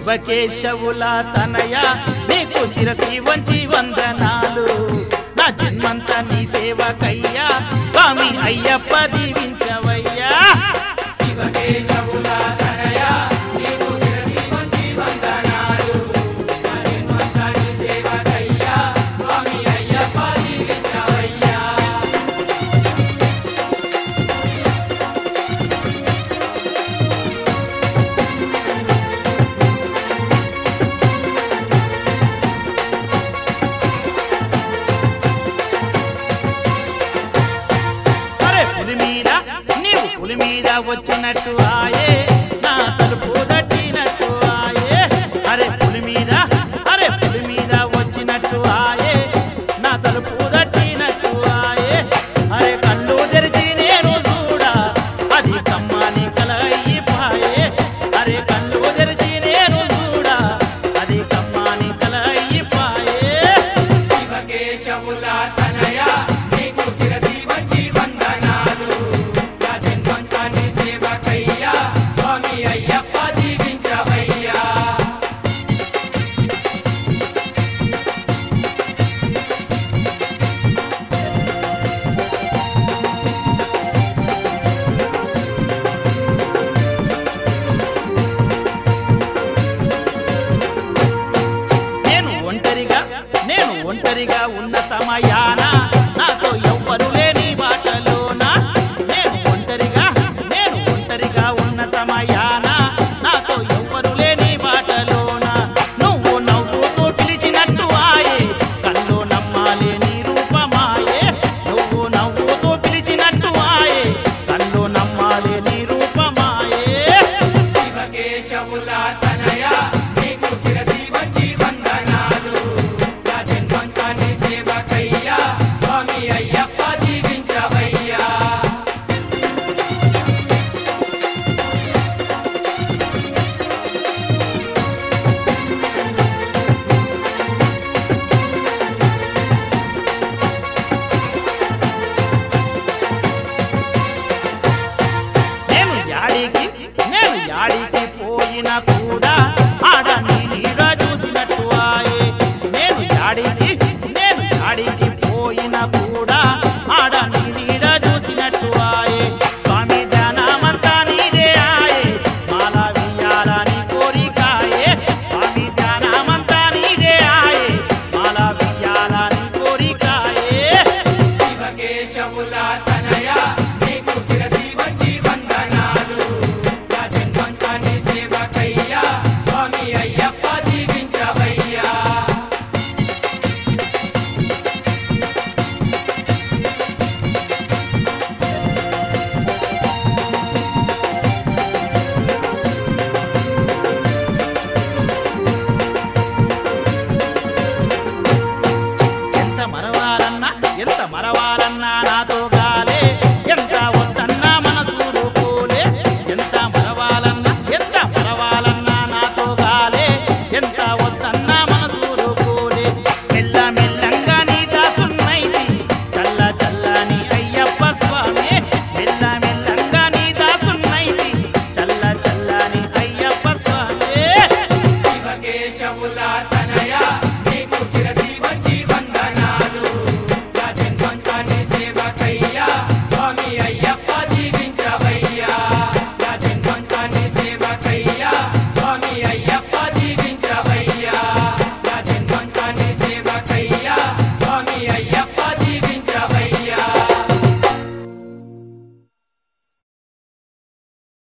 శివకేశవుల తనయ నీకు శిరసి వంచి వందనాలు నా జన్మంతా నీ సేవకయ్యా స్వామి అయ్యప్ప దీవించవయ్యా శివకేశవుల తనయ నీకు శిరసి వంచి వందనాలు నా జన్మంతా నీ సేవకయ్యా స్వామి అయ్యప్ప దీవించవయ్యా అరే పులి మీద నీవు పులి మీద వచ్చినట్టు ఆయే నా తలుపు తట్టినట్టు ఆయే అరే పులి మీద అరే పులి మీద వచ్చినట్టు ఆయే నా తలుపు తట్టినట్టు ఆయే అరే కళ్ళు తెరిచి నేను చూడా అది కమ్మని కలయి పాయే అరే కళ్ళు తెరిచి నేను చూడా అది కమ్మని కలయి పాయే శివకేశవుల తనయ నీకు శిరసి వంచి వందనాలు నా జన్మంతా నీ సేవకయ్యా స్వామి అయ్యప్ప దీవించవయ్యా నేను ఒంటరిగా నేను ఒంటరిగా ఉన్న సమయాన నాతో ఎవ్వరు లేని బాటలోన నేను ఒంటరిగా నేను ఒంటరిగా ఉన్న సమయాన నాతో ఎవ్వరు లేని బాటలోన నువ్వు నవ్వుతూ పిలిచినట్టు ఆయే కళ్ళు నమ్మాలి నీ రూపమాయే నువ్వు నవ్వుతూ పిలిచినట్టు ఆయే కళ్ళు నమ్మాలి నీ రూపమాయే శివకేశవుల తనయ నీకు శిరసి వంచి వందనాలు నా జన్మంతా నీ సేవకయ్యా స్వామి అయ్యప్ప దీవించవయ్యా నేను యాడికి నేను యాడికి పోయినా కూడా